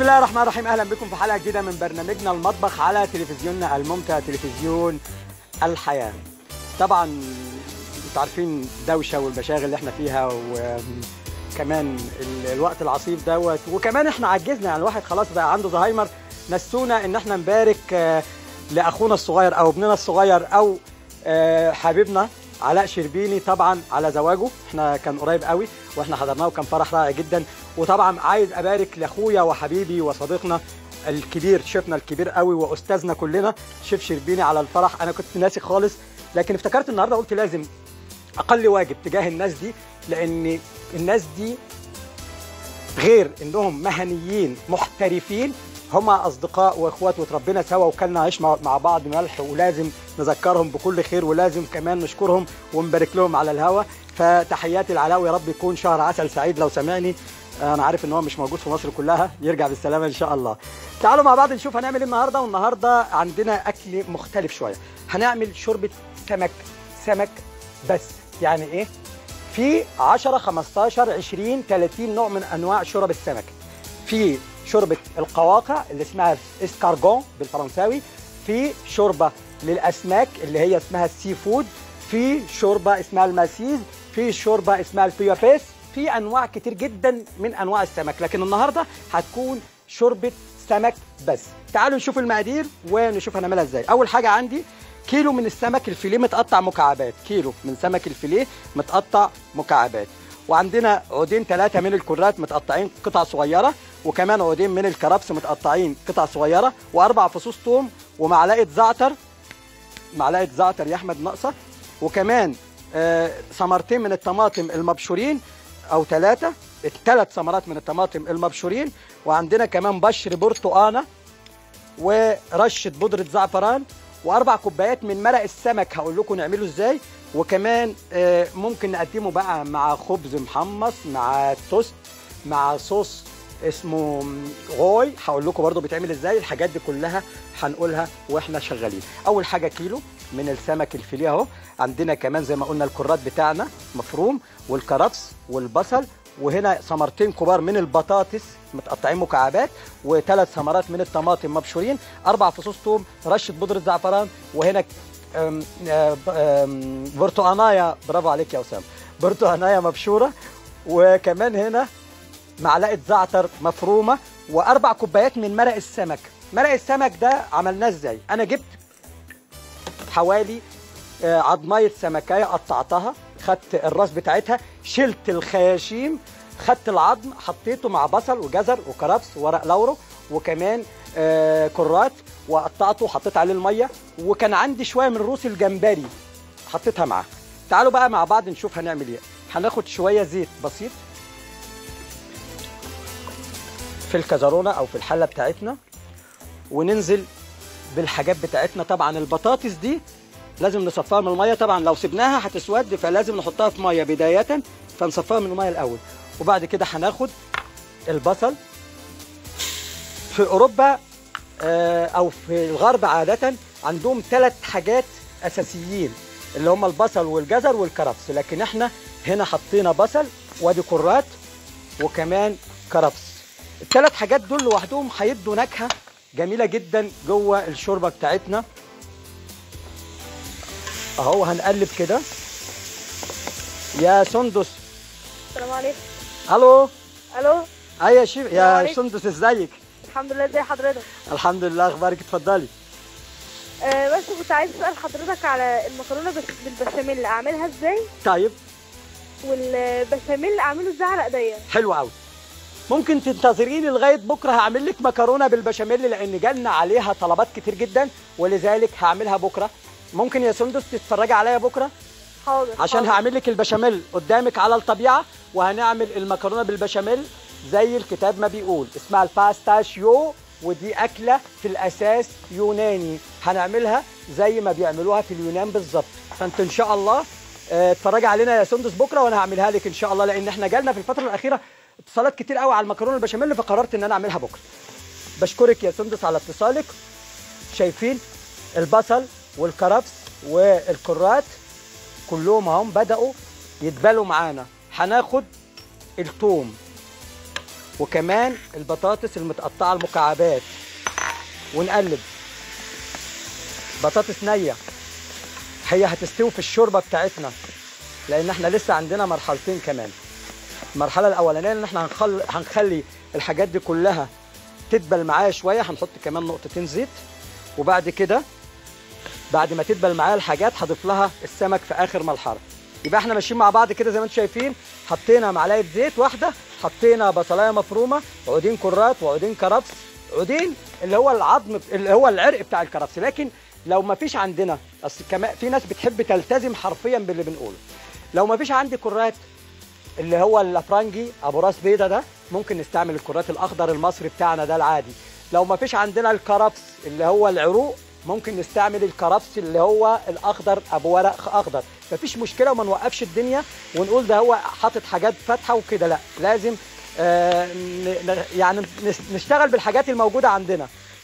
الله الرحمن الرحيم اهلا بكم في حلقه جديده من برنامجنا المطبخ على تلفزيوننا الممتع تلفزيون الحياه طبعا انتوا عارفين دوشه والمشاغل اللي احنا فيها وكمان ال- الوقت العصيب دوت وكمان احنا عجزنا يعني الواحد خلاص بقى عنده زهايمر نسونا ان احنا نبارك آه، لاخونا الصغير او ابننا الصغير او آه، حبيبنا علاء شربيني طبعا على زواجه احنا كان قريب قوي واحنا حضرناه وكان فرح رائع جدا وطبعا عايز ابارك لاخويا وحبيبي وصديقنا الكبير شيفنا الكبير قوي واستاذنا كلنا شيف شربيني على الفرح انا كنت ناسي خالص لكن افتكرت النهارده قلت لازم اقل واجب تجاه الناس دي لان الناس دي غير انهم مهنيين محترفين هما اصدقاء واخوات وتربينا سوا وكلنا عيش مع مع بعض ملح ولازم نذكرهم بكل خير ولازم كمان نشكرهم ونبارك لهم على الهوا فتحياتي العلاوي يا رب يكون شهر عسل سعيد لو سمعني انا عارف ان هو مش موجود في مصر كلها يرجع بالسلامه ان شاء الله تعالوا مع بعض نشوف هنعمل ايه النهارده والنهارده عندنا اكل مختلف شويه هنعمل شوربه سمك سمك بس يعني ايه في 10 15 20 30 نوع من انواع شرب السمك في شوربه القواقع اللي اسمها اسكارجون بالفرنساوي في شوربه للاسماك اللي هي اسمها السي فود في شوربه اسمها الماسيز في شوربه اسمها البيوبيس في انواع كتير جدا من انواع السمك لكن النهارده هتكون شوربه سمك بس تعالوا نشوف المقادير ونشوف هنعملها ازاي اول حاجه عندي كيلو من السمك الفيليه متقطع مكعبات كيلو من سمك الفيليه متقطع مكعبات وعندنا عودين ثلاثة من الكرات متقطعين قطع صغيرة وكمان عودين من الكرفس متقطعين قطع صغيرة وأربع فصوص توم ومعلقة زعتر معلقة زعتر يا أحمد ناقصة وكمان آه، ثمرتين من الطماطم المبشورين أو ثلاثة ثلاث ثمرات من الطماطم المبشورين وعندنا كمان بشر برتقانة ورشه بودره زعفران واربع كوبايات من مرق السمك هقول لكم نعمله ازاي وكمان آه، ممكن نقدمه بقى مع خبز محمص مع توست مع صوص اسمه غوي هقول لكم برضو بيتعمل ازاي الحاجات دي كلها هنقولها واحنا شغالين اول حاجه كيلو من السمك الفيليه اهو عندنا كمان زي ما قلنا الكرات بتاعنا مفروم والكرفس والبصل وهنا ثمرتين كبار من البطاطس متقطعين مكعبات وثلاث ثمرات من الطماطم مبشورين اربع فصوص ثوم رشه بودره زعفران وهنا أم، آه، ب- أم، برتقانايه برافو عليك يا اسامه برتقانايه مبشوره وكمان هنا معلقه زعتر مفرومه واربع كوبايات من مرق السمك مرق السمك ده عملناه ازاي انا جبت حوالي آه، عضمايه سمكايه قطعتها خدت الراس بتاعتها شلت الخياشيم خدت العظم حطيته مع بصل وجزر وكرفس وورق لورو وكمان آه، كرات وقطعته وحطيت عليه الميه وكان عندي شويه من روس الجمبري حطيتها معاه تعالوا بقى مع بعض نشوف هنعمل ايه هناخد شويه زيت بسيط في الكزرونه او في الحله بتاعتنا وننزل بالحاجات بتاعتنا طبعا البطاطس دي لازم نصفيها من الميه طبعا لو سبناها هتسود فلازم نحطها في ميه بدايه فنصفيها من الميه الاول وبعد كده هناخد البصل في اوروبا آه، او في الغرب عاده عندهم ثلاث حاجات اساسيين اللي هم البصل والجزر والكرفس لكن احنا هنا حطينا بصل وادي كرات وكمان كرفس الثلاث حاجات دول لوحدهم هيدوا نكهه جميله جدا جوه الشوربه بتاعتنا اهو هنقلب كده يا سندس السلام عليكم الو الو اي يا شيف السلام يا عليكم. سندس ازيك الحمد لله ازي حضرتك الحمد لله اخبارك اتفضلي آه بس كنت عايز اسال حضرتك على المكرونه بس بالبشاميل اعملها ازاي طيب والبشاميل اعمله ازاي على ايديا حلو قوي ممكن تنتظريني لغايه بكره هعمل لك مكرونه بالبشاميل لان جالنا عليها طلبات كتير جدا ولذلك هعملها بكره ممكن يا سندس تتفرجي عليا بكره حاضر عشان حاضر. هعمل لك البشاميل قدامك على الطبيعه وهنعمل المكرونه بالبشاميل زي الكتاب ما بيقول اسمها الباستاشيو ودي اكله في الاساس يوناني هنعملها زي ما بيعملوها في اليونان بالظبط فانت ان شاء الله آه، اتفرجي علينا يا سندس بكره وانا هعملها لك ان شاء الله لان احنا جالنا في الفتره الاخيره اتصالات كتير قوي على المكرونه البشاميل فقررت ان انا اعملها بكره بشكرك يا سندس على اتصالك شايفين البصل والكرفس والكرات كلهم اهم بدأوا يتبالوا معانا هناخد الثوم وكمان البطاطس المتقطعه المكعبات ونقلب بطاطس نيه هي هتستوي في الشوربه بتاعتنا لان احنا لسه عندنا مرحلتين كمان المرحله الاولانيه ان احنا هنخل... هنخلي الحاجات دي كلها تدبل معايا شويه هنحط كمان نقطتين زيت وبعد كده بعد ما تدبل معايا الحاجات هضيف لها السمك في اخر مرحله يبقى احنا ماشيين مع بعض كده زي ما انتم شايفين حطينا معلقه زيت واحده حطينا بصلايه مفرومه عودين كرات وعودين كرفس عودين اللي هو العظم اللي هو العرق بتاع الكرفس لكن لو ما فيش عندنا اصل كمان في ناس بتحب تلتزم حرفيا باللي بنقوله لو ما فيش عندي كرات اللي هو الافرنجي ابو راس بيضه ده ممكن نستعمل الكرات الاخضر المصري بتاعنا ده العادي لو ما فيش عندنا الكرفس اللي هو العروق ممكن نستعمل الكرفس اللي هو الاخضر ابو ورق اخضر مفيش مشكله وما نوقفش الدنيا ونقول ده هو حاطط حاجات فاتحه وكده لا لازم آه ن- ن- يعني نس- نشتغل بالحاجات الموجوده عندنا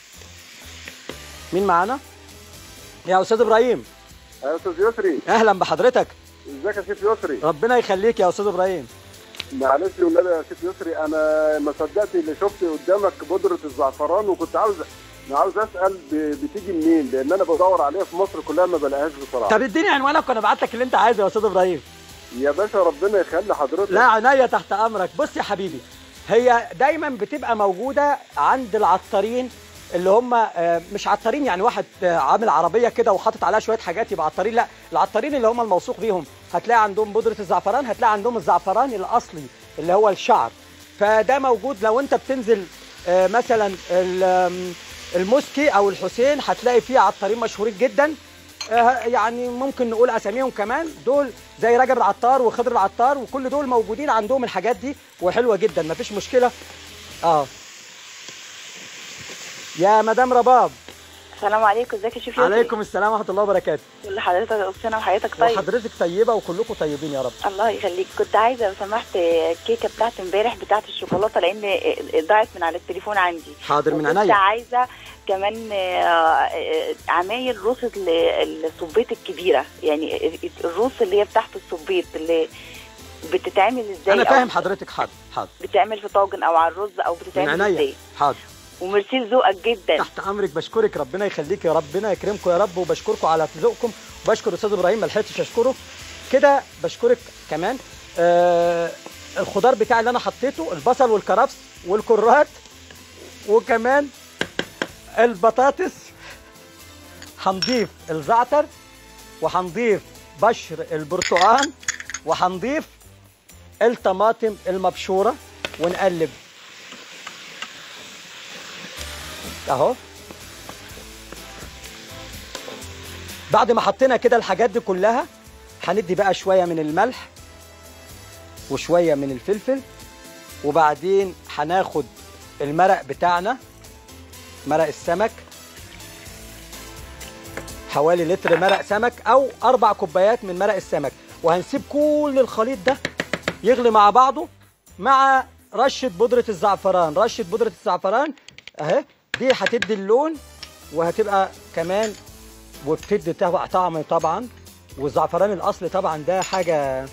مين معانا يا استاذ ابراهيم يا استاذ يسري اهلا بحضرتك ازيك يا شيف يسري ربنا يخليك يا استاذ ابراهيم معلش والنبي يا شيف يسري انا ما صدقت اللي شفت قدامك بودره الزعفران وكنت عاوز أنا عاوز اسال ب- بتيجي منين لان انا بدور عليها في مصر كلها ما بلاقيهاش بصراحه طب اديني عنوانك وانا ابعت لك اللي انت عايزه يا استاذ ابراهيم يا باشا ربنا يخلي حضرتك لا عينيا تحت امرك بص يا حبيبي هي دايما بتبقى موجوده عند العطارين اللي هم آه، مش عطارين يعني واحد آه، عامل عربيه كده وحاطط عليها شويه حاجات يبقى عطارين لا العطارين اللي هم الموثوق بيهم هتلاقي عندهم بودره الزعفران هتلاقي عندهم الزعفران الاصلي اللي هو الشعر فده موجود لو انت بتنزل آه، مثلا ال- آم، المسكي او الحسين هتلاقي فيه عطارين مشهورين جدا آه، يعني ممكن نقول اساميهم كمان دول زي رجب العطار وخضر العطار وكل دول موجودين عندهم الحاجات دي وحلوه جدا مفيش مشكله اه يا مدام رباب السلام عليكم ازيك يا شيف يسري عليكم السلام ورحمه الله وبركاته كل حضرتك يا أستاذنا وحياتك طيب وحضرتك طيبه وكلكم طيبين يا رب الله يخليك كنت عايزه لو سمحت الكيكه بتاعت امبارح بتاعت الشوكولاته لان ضاعت من على التليفون عندي حاضر من وكنت عينيا عايزه كمان آه، آه، عمايل روس ال- الصبيط الكبيره يعني الروس اللي هي بتاعت الصبيط اللي بتتعمل ازاي انا أو فاهم حضرتك حاضر حاضر بتتعمل في طاجن او على الرز او من بتتعمل عينيا ازاي حاضر وميرسي لذوقك جدا تحت امرك بشكرك ربنا يخليك يا ربنا يكرمكم يا رب وبشكركم على ذوقكم وبشكر استاذ ابراهيم ما لحقتش اشكره كده بشكرك كمان آه الخضار بتاعي اللي انا حطيته البصل والكرفس والكرات وكمان البطاطس هنضيف الزعتر وهنضيف بشر البرتقال وهنضيف الطماطم المبشوره ونقلب اهو بعد ما حطينا كده الحاجات دي كلها هندي بقى شويه من الملح وشويه من الفلفل وبعدين هناخد المرق بتاعنا مرق السمك حوالي لتر مرق سمك او اربع كوبايات من مرق السمك وهنسيب كل الخليط ده يغلي مع بعضه مع رشه بودره الزعفران رشه بودره الزعفران اهي دي هتدي اللون وهتبقى كمان وبتدي طبع- طعم طبعا والزعفران الاصلي طبعا ده حاجه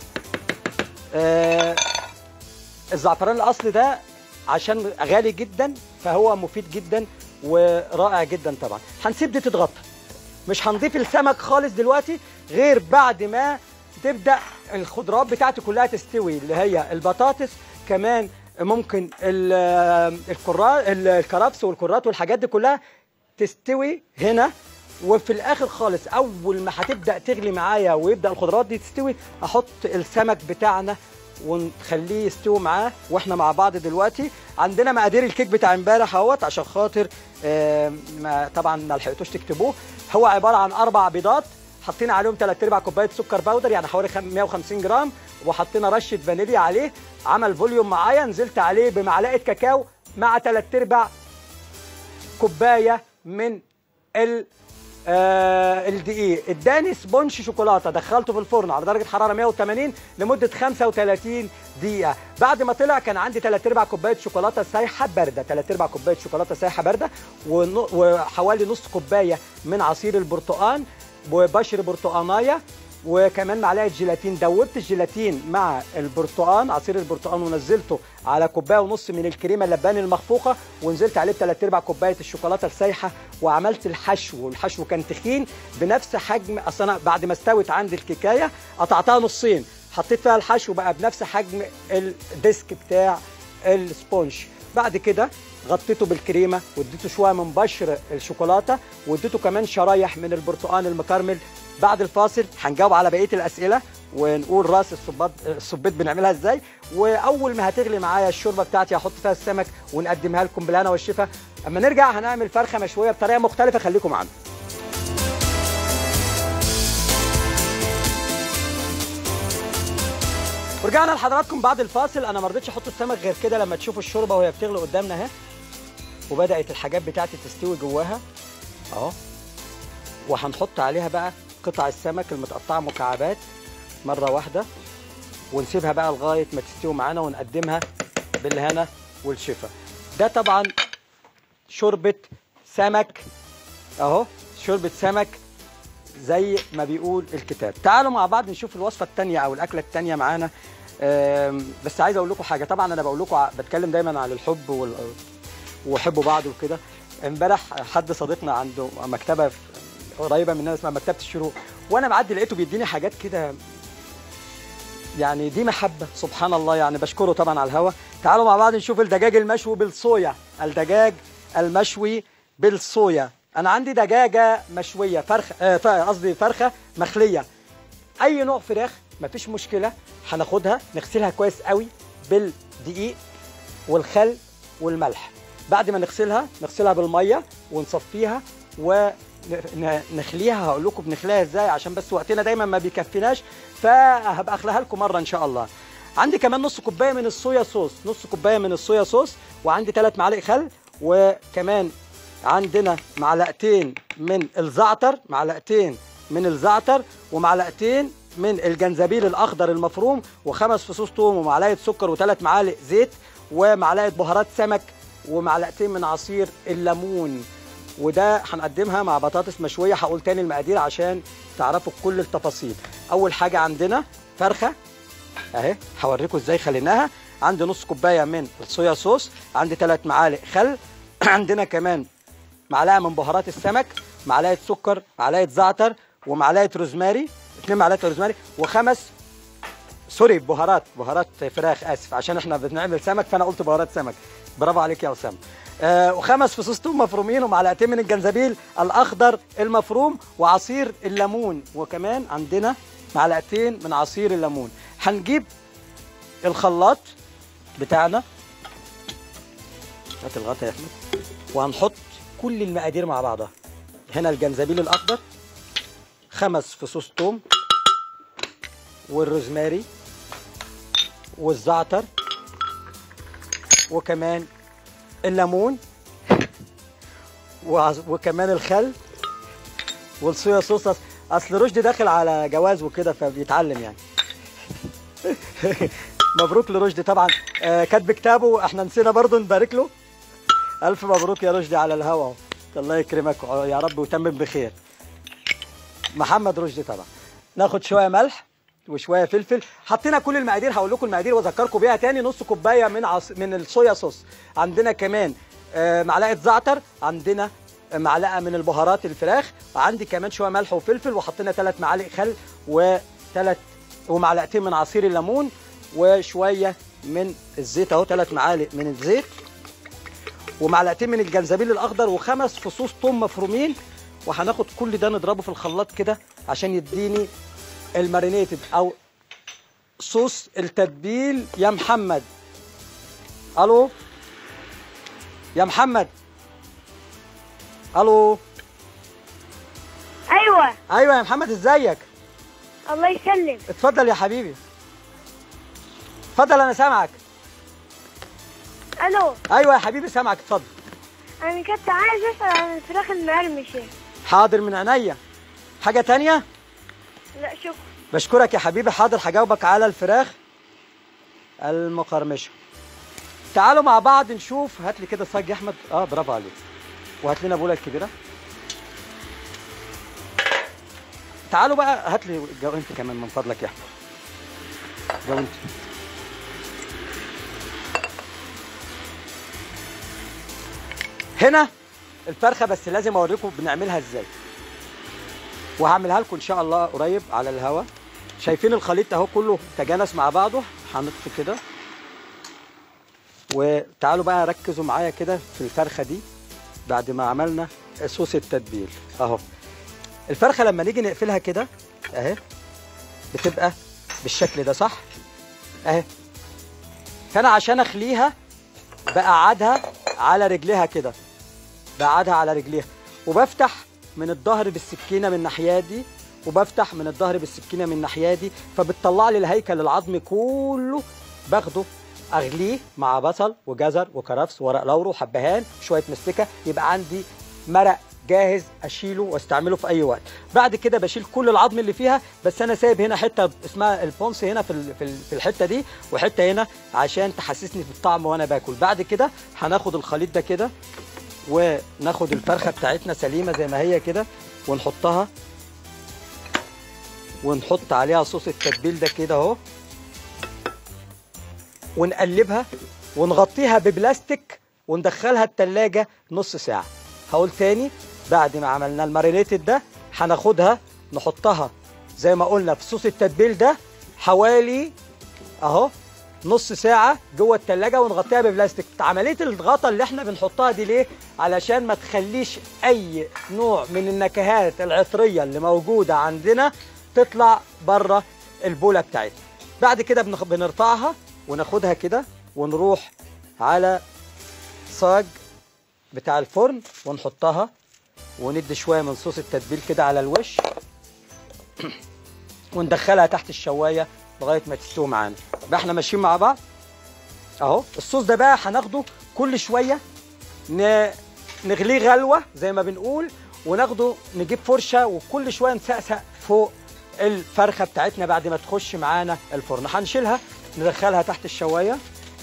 آه الزعفران الاصلي ده عشان غالي جدا فهو مفيد جدا ورائع جدا طبعا هنسيب دي تتغطى مش هنضيف السمك خالص دلوقتي غير بعد ما تبدا الخضروات بتاعتي كلها تستوي اللي هي البطاطس كمان ممكن ال- الكرات الكرفس والكرات والحاجات دي كلها تستوي هنا وفي الاخر خالص اول ما هتبدا تغلي معايا ويبدا الخضروات دي تستوي احط السمك بتاعنا ونخليه يستوي معاه واحنا مع بعض دلوقتي عندنا مقادير الكيك بتاع امبارح اهوت عشان خاطر آه، ما طبعا ما لحقتوش تكتبوه هو عباره عن اربع بيضات حطينا عليهم 3 ارباع كوبايه سكر باودر يعني حوالي خم- 150 جرام وحطينا رشه فانيليا عليه عمل فوليوم معايا نزلت عليه بمعلقه كاكاو مع 3 ارباع كوبايه من ال آه الدقيق اداني سبونج شوكولاته دخلته في الفرن على درجه حراره 180 لمده 35 دقيقه بعد ما طلع كان عندي 3 ارباع كوبايه شوكولاته سايحه بارده 3 ارباع كوبايه شوكولاته سايحه بارده ون- وحوالي نص كوبايه من عصير البرتقال وبشر برتقانايه وكمان معلقه جيلاتين دوبت الجيلاتين مع البرتقان عصير البرتقان ونزلته على كوبايه ونص من الكريمه اللباني المخفوقه ونزلت عليه بثلاث ارباع كوبايه الشوكولاته السايحه وعملت الحشو والحشو كان تخين بنفس حجم اصل انا بعد ما استوت عندي الكيكايه قطعتها نصين حطيت فيها الحشو بقى بنفس حجم الديسك بتاع السبونج بعد كده غطيته بالكريمه واديته شويه من بشر الشوكولاته واديته كمان شرايح من البرتقال المكرمل بعد الفاصل هنجاوب على بقيه الاسئله ونقول راس الصباط الصبيط بنعملها ازاي واول ما هتغلي معايا الشوربه بتاعتي هحط فيها السمك ونقدمها لكم بالهنا والشفا اما نرجع هنعمل فرخه مشويه بطريقه مختلفه خليكم معانا ورجعنا لحضراتكم بعد الفاصل انا ما رضيتش احط السمك غير كده لما تشوفوا الشوربه وهي بتغلي قدامنا اهي وبدات الحاجات بتاعتي تستوي جواها اهو وهنحط عليها بقى قطع السمك المتقطعه مكعبات مره واحده ونسيبها بقى لغايه ما تستوي معانا ونقدمها بالهنا والشفا ده طبعا شوربه سمك اهو شوربه سمك زي ما بيقول الكتاب تعالوا مع بعض نشوف الوصفه الثانيه او الاكله الثانيه معانا أم، بس عايز اقول لكم حاجه طبعا انا بقول لكم ع- بتكلم دايما عن الحب وال... وحبوا بعض وكده امبارح حد صديقنا عنده مكتبه في قريبه مننا اسمها مكتبه الشروق وانا معدي لقيته بيديني حاجات كده يعني دي محبه سبحان الله يعني بشكره طبعا على الهوا تعالوا مع بعض نشوف الدجاج المشوي بالصويا الدجاج المشوي بالصويا انا عندي دجاجه مشويه فرخه آه، ف- قصدي فرخه مخليه اي نوع فراخ مفيش مشكله هناخدها نغسلها كويس قوي بالدقيق والخل والملح بعد ما نغسلها نغسلها بالميه ونصفيها ونخليها هقول لكم بنخليها ازاي عشان بس وقتنا دايما ما بيكفيناش فهبقى اخليها لكم مره ان شاء الله عندي كمان نص كوبايه من الصويا صوص نص كوبايه من الصويا صوص وعندي ثلاث معالق خل وكمان عندنا معلقتين من الزعتر معلقتين من الزعتر ومعلقتين من الجنزبيل الاخضر المفروم وخمس فصوص ثوم ومعلقه سكر وثلاث معالق زيت ومعلقه بهارات سمك ومعلقتين من عصير الليمون وده هنقدمها مع بطاطس مشويه هقول تاني المقادير عشان تعرفوا كل التفاصيل اول حاجه عندنا فرخه اهي هوريكم ازاي خليناها عندي نص كوبايه من الصويا صوص عندي ثلاث معالق خل عندنا كمان معلقه من بهارات السمك معلقه سكر معلقه زعتر ومعلقه روزماري اثنين معلقه روزماري وخمس سوري بهارات بهارات فراخ اسف عشان احنا بنعمل سمك فانا قلت بهارات سمك برافو عليك يا اسامه آه وخمس فصوص ثوم مفرومين ومعلقتين من الجنزبيل الاخضر المفروم وعصير الليمون وكمان عندنا معلقتين من عصير الليمون هنجيب الخلاط بتاعنا هات الغطا يا احمد وهنحط كل المقادير مع بعضها هنا الجنزبيل الاخضر خمس فصوص ثوم والروزماري والزعتر وكمان الليمون وعز- وكمان الخل والصويا صوص أص- اصل رشدي داخل على جواز وكده فبيتعلم يعني مبروك لرشدي طبعا آه، كاتب كتابه احنا نسينا برضو نبارك له الف مبروك يا رشدي على الهوا أهو. الله يكرمك يا رب ويتمم بخير محمد رشدي طبعا ناخد شويه ملح وشويه فلفل حطينا كل المقادير هقول لكم المقادير واذكركم بيها تاني نص كوبايه من عص... من الصويا صوص عندنا كمان آه، معلقه زعتر عندنا معلقه من البهارات الفراخ وعندي كمان شويه ملح وفلفل وحطينا ثلاث معالق خل وثلاث ومعلقتين من عصير الليمون وشويه من الزيت اهو ثلاث معالق من الزيت ومعلقتين من الجنزبيل الاخضر وخمس فصوص ثوم مفرومين وهناخد كل ده نضربه في الخلاط كده عشان يديني المارينيتد او صوص التتبيل يا محمد الو يا محمد الو ايوه ايوه يا محمد ازيك الله يسلم اتفضل يا حبيبي اتفضل انا سامعك الو ايوه يا حبيبي سامعك اتفضل انا كنت عايز اسال عن الفراخ المقرمشه حاضر من عينيا حاجه تانية لا شكرا بشكرك يا حبيبي حاضر هجاوبك على الفراخ المقرمشه تعالوا مع بعض نشوف هات لي كده صاج يا احمد اه برافو عليك وهات لنا بوله الكبيره تعالوا بقى هات لي جو انت كمان من فضلك يا احمد جو انت هنا الفرخه بس لازم اوريكم بنعملها ازاي وهعملها لكم ان شاء الله قريب على الهوا شايفين الخليط اهو كله تجانس مع بعضه هنطفي كده وتعالوا بقى ركزوا معايا كده في الفرخه دي بعد ما عملنا صوص التتبيل اهو الفرخه لما نيجي نقفلها كده اهي بتبقى بالشكل ده صح اهي فانا عشان اخليها بقعدها على رجليها كده بقعدها على رجليها وبفتح من الظهر بالسكينه من الناحيه دي وبفتح من الظهر بالسكينه من الناحيه دي فبتطلع لي الهيكل العظمي كله باخده اغليه مع بصل وجزر وكرفس ورق لورو وحبهان شويه مستكه يبقى عندي مرق جاهز اشيله واستعمله في اي وقت بعد كده بشيل كل العظم اللي فيها بس انا سايب هنا حته اسمها البونس هنا في ال- في ال- في الحته دي وحته هنا عشان تحسسني بالطعم وانا باكل بعد كده هناخد الخليط ده كده وناخد الفرخه بتاعتنا سليمه زي ما هي كده ونحطها ونحط عليها صوص التتبيل ده كده اهو ونقلبها ونغطيها ببلاستيك وندخلها التلاجة نص ساعة هقول تاني بعد ما عملنا المارينيتد ده هناخدها نحطها زي ما قلنا في صوص التتبيل ده حوالي اهو نص ساعة جوه التلاجة ونغطيها ببلاستيك عملية الغطا اللي احنا بنحطها دي ليه؟ علشان ما تخليش أي نوع من النكهات العطرية اللي موجودة عندنا تطلع بره البولة بتاعتنا بعد كده بنخ- بنرفعها وناخدها كده ونروح على صاج بتاع الفرن ونحطها وندي شوية من صوص التتبيل كده على الوش وندخلها تحت الشوايه لغايه ما تستوي معانا بقى احنا ماشيين مع بعض اهو الصوص ده بقى هناخده كل شويه ن... نغليه غلوه زي ما بنقول وناخده نجيب فرشه وكل شويه نسقسق فوق الفرخه بتاعتنا بعد ما تخش معانا الفرن هنشيلها ندخلها تحت الشوايه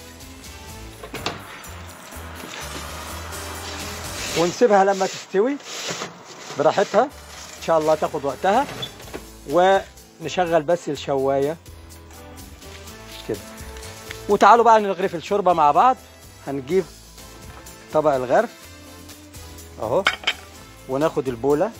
ونسيبها لما تستوي براحتها ان شاء الله تاخد وقتها ونشغل بس الشوايه كده وتعالوا بقى نغرف الشوربه مع بعض هنجيب طبق الغرف اهو وناخد البوله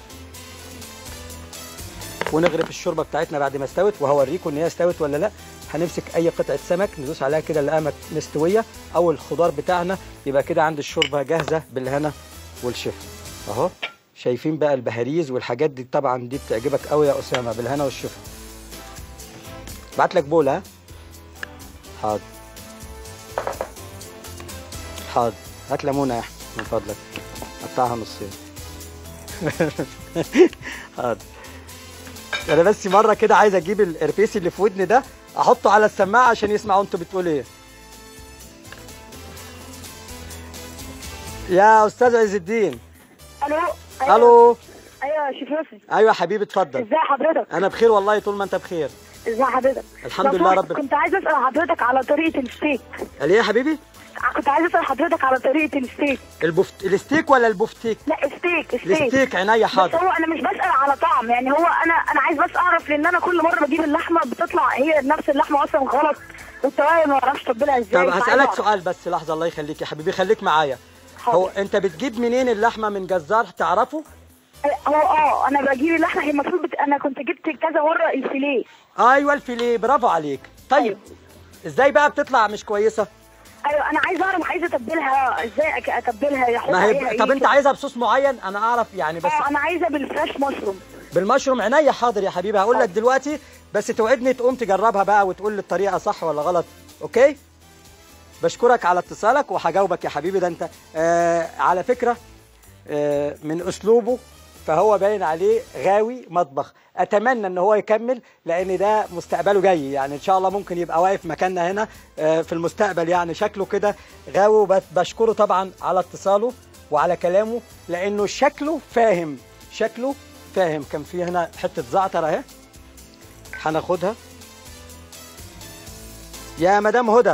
ونغرف الشوربه بتاعتنا بعد ما استوت وهوريكم ان هي استوت ولا لا هنمسك اي قطعه سمك ندوس عليها كده نلاقيها مستويه او الخضار بتاعنا يبقى كده عند الشوربه جاهزه بالهنا والشفا اهو شايفين بقى البهاريز والحاجات دي طبعا دي بتعجبك قوي يا اسامه بالهنا والشفا بعت لك بوله ها حاضر حاضر هات ليمونه يا احمد من فضلك قطعها نصين حاضر انا بس مره كده عايز اجيب الاربيس اللي في ودني ده احطه على السماعه عشان يسمعوا انتوا بتقولوا ايه يا استاذ عز الدين الو الو ايوه يا شيخ يوسف ايوه يا حبيبي اتفضل ازي حضرتك انا بخير والله طول ما انت بخير ازي حضرتك الحمد لو لله سمحت، رب- كنت عايز اسال حضرتك على طريقه الستيك قال ايه يا حبيبي كنت عايز اسال حضرتك على طريقه الستيك البفت... الستيك ولا البفتيك لا ستيك ستيك الستيك عينيا بس حاضر هو انا مش بسال على طعم يعني هو انا انا عايز بس اعرف لان انا كل مره بجيب اللحمه بتطلع هي نفس اللحمه اصلا غلط والتوابل ما اعرفش اتبلها ازاي طب فعايزة هسألك أعرف. سؤال بس لحظة الله يخليك يا حبيبي خليك معايا حاضر. هو انت بتجيب منين اللحمة من جزار تعرفه؟ هو اه انا بجيب اللحمه هي المفروض بت... انا كنت جبت كذا مره الفيليه ايوه الفيليه برافو عليك طيب أيوة. ازاي بقى بتطلع مش كويسة؟ ايوه انا عايزه اعرف عايزه اتبلها ازاي أك- اتبلها يحط ما عليها هي إيه طب انت كده. عايزها بصوص معين انا اعرف يعني بس اه انا عايزه بالفريش مشروم بالمشروم عينيا حاضر يا حبيبي هقول لك دلوقتي بس توعدني تقوم تجربها بقى وتقول لي الطريقة صح ولا غلط اوكي؟ بشكرك على اتصالك وهجاوبك يا حبيبي ده انت آه على فكرة آه من اسلوبه فهو باين عليه غاوي مطبخ اتمنى ان هو يكمل لان ده مستقبله جاي يعني ان شاء الله ممكن يبقى واقف مكاننا هنا آه في المستقبل يعني شكله كده غاوي وبشكره طبعا على اتصاله وعلى كلامه لانه شكله فاهم شكله فاهم كان في هنا حته زعتر اهي هناخدها يا مدام هدى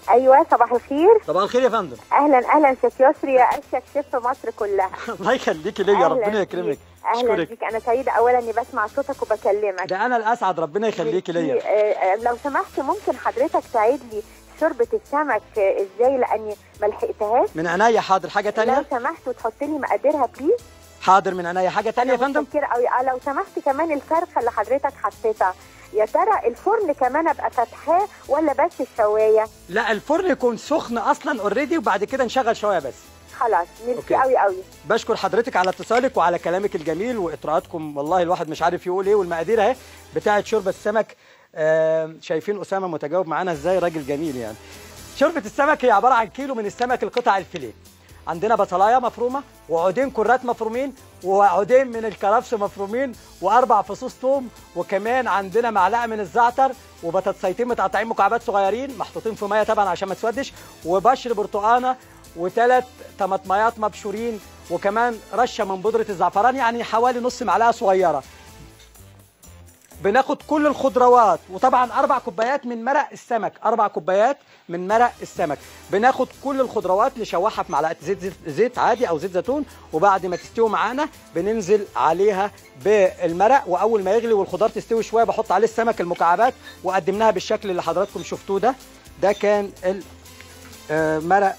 ايوه صباح الخير صباح الخير يا فندم اهلا اهلا شيف يسري يا اشك شيف في مصر كلها الله يخليكي ليا ربنا أهلاً يكرمك بيك. اهلا اشكرك بيك انا سعيده اولا اني بسمع صوتك وبكلمك ده انا الاسعد ربنا يخليكي ليا آه، آه، لو سمحت ممكن حضرتك تعيد لي شوربه السمك آه، ازاي لاني ما لحقتهاش من عينيا حاضر حاجه لو تانية سمحت وتحط لي مقاديرها بليز حاضر من عينيا حاجه تانية يا فندم كتير قوي آه، لو سمحت كمان الفرخه اللي حضرتك حطيتها يا ترى الفرن كمان ابقى فاتحاه ولا بس الشوايه لا الفرن يكون سخن اصلا اوريدي وبعد كده نشغل شويه بس خلاص أوكي. ميرسي قوي قوي بشكر حضرتك على اتصالك وعلى كلامك الجميل واطراءاتكم والله الواحد مش عارف يقول ايه والمقادير اهي بتاعه شوربه السمك آه شايفين اسامه متجاوب معانا ازاي راجل جميل يعني شوربه السمك هي عباره عن كيلو من السمك القطع الفيليه عندنا بصلايه مفرومه وعودين كرات مفرومين وعودين من الكرفس مفرومين واربع فصوص ثوم وكمان عندنا معلقه من الزعتر وبطاطسيتين متقطعين مكعبات صغيرين محطوطين في ميه طبعا عشان ما تسودش وبشر برتقانه وثلاث طماطميات مبشورين وكمان رشه من بودره الزعفران يعني حوالي نص معلقه صغيره بناخد كل الخضروات وطبعا اربع كوبايات من مرق السمك اربع كوبايات من مرق السمك بناخد كل الخضروات نشوحها في معلقه زيت, زيت زيت عادي او زيت زيتون وبعد ما تستوي معانا بننزل عليها بالمرق واول ما يغلي والخضار تستوي شويه بحط عليه السمك المكعبات وقدمناها بالشكل اللي حضراتكم شفتوه ده ده كان ال- آه، مرق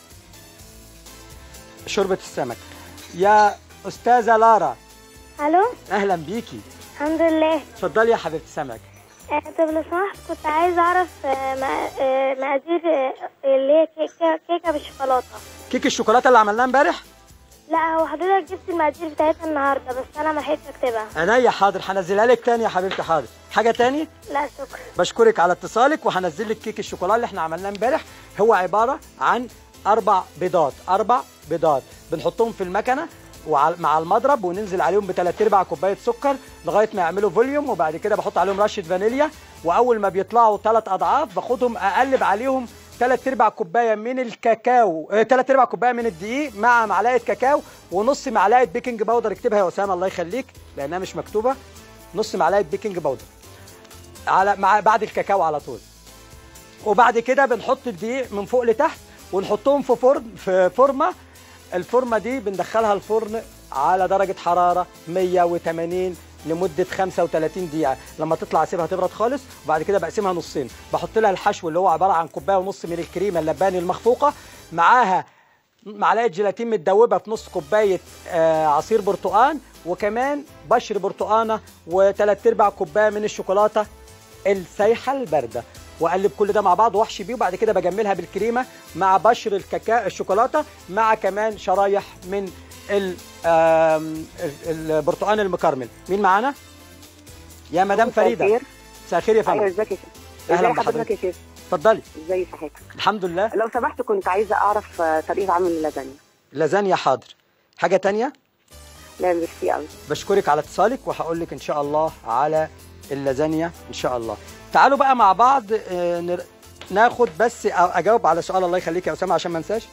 شوربه السمك يا استاذه لارا الو اهلا بيكي الحمد لله اتفضلي يا حبيبتي سمك آه، طب لو سمحت كنت عايز اعرف آه، مق- آه، مقادير آه، اللي هي كيكه كيكه بالشوكولاته كيك الشوكولاته اللي عملناه امبارح لا هو حضرتك جبت المقادير بتاعتها النهارده بس انا ما لحقتش اكتبها عينيا حاضر هنزلها لك تاني يا حبيبتي حاضر حاجه تاني لا شكرا بشكرك على اتصالك وهنزل لك كيك الشوكولاته اللي احنا عملناه امبارح هو عباره عن اربع بيضات اربع بيضات بنحطهم في المكنه وع- مع المضرب وننزل عليهم بثلاث ارباع كوبايه سكر لغايه ما يعملوا فوليوم وبعد كده بحط عليهم رشه فانيليا واول ما بيطلعوا ثلاث اضعاف باخدهم اقلب عليهم ثلاث ارباع كوبايه من الكاكاو ثلاث ارباع كوبايه من الدقيق مع معلقه كاكاو ونص معلقه بيكنج باودر اكتبها يا اسامه الله يخليك لانها مش مكتوبه نص معلقه بيكنج باودر على مع بعد الكاكاو على طول وبعد كده بنحط الدقيق من فوق لتحت ونحطهم في فرن في فورمه الفورمه دي بندخلها الفرن على درجه حراره 180 لمده 35 دقيقه لما تطلع اسيبها تبرد خالص وبعد كده بقسمها نصين بحط لها الحشو اللي هو عباره عن كوبايه ونص من الكريمه اللباني المخفوقه معاها معلقه جيلاتين متدوبه في نص كوبايه آه، عصير برتقان وكمان بشر برتقانه وثلاث ارباع كوبايه من الشوكولاته السايحه البارده واقلب كل ده مع بعض واحشي بيه وبعد كده بجملها بالكريمه مع بشر الكاكاو الشوكولاته مع كمان شرايح من ال- آم، ال- البرتقان المكرمل مين معانا يا مدام مساء فريده الخير. مساء الخير يا ايوه فندم ازيك يا شيخ أهلاً ازي حضرتك بحضرتك. يا شيخ اتفضلي ازي صحتك الحمد لله لو سمحت كنت عايزه اعرف آه، طريقه عمل اللازانيا لازانيا حاضر حاجه تانية لا ميرسي قوي بشكرك على اتصالك وهقول لك ان شاء الله على اللازانيا ان شاء الله تعالوا بقى مع بعض آه، نر- ناخد بس أو اجاوب على سؤال الله يخليك يا اسامه عشان ما انساش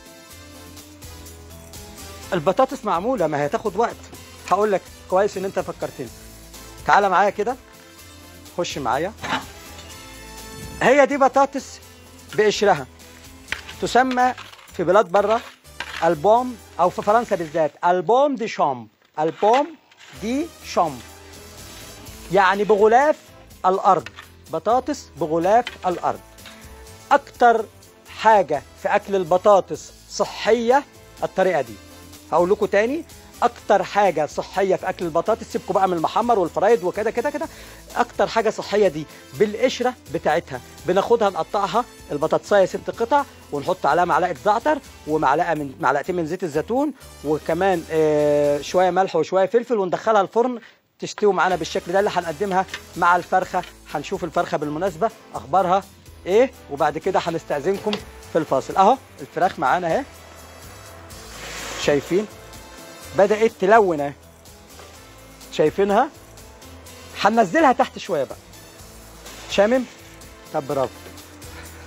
البطاطس معموله ما هي تاخد وقت هقول لك كويس ان انت فكرتني تعالى معايا كده خش معايا هي دي بطاطس بقشرها تسمى في بلاد بره البوم او في فرنسا بالذات البوم دي شامب البوم دي شامب يعني بغلاف الارض بطاطس بغلاف الارض اكتر حاجه في اكل البطاطس صحيه الطريقه دي هقول لكم تاني اكتر حاجه صحيه في اكل البطاطس سيبكم بقى من المحمر والفرايد وكده كده كده اكتر حاجه صحيه دي بالقشره بتاعتها بناخدها نقطعها البطاطسايه ست قطع ونحط عليها معلقه زعتر ومعلقه من معلقتين من زيت الزيتون وكمان آه، شويه ملح وشويه فلفل وندخلها الفرن تستوي معانا بالشكل ده اللي هنقدمها مع الفرخه هنشوف الفرخه بالمناسبه اخبارها ايه وبعد كده هنستاذنكم في الفاصل اهو الفراخ معانا اهي شايفين بدات تلون اهي شايفينها هننزلها تحت شويه بقى شامم طب برافو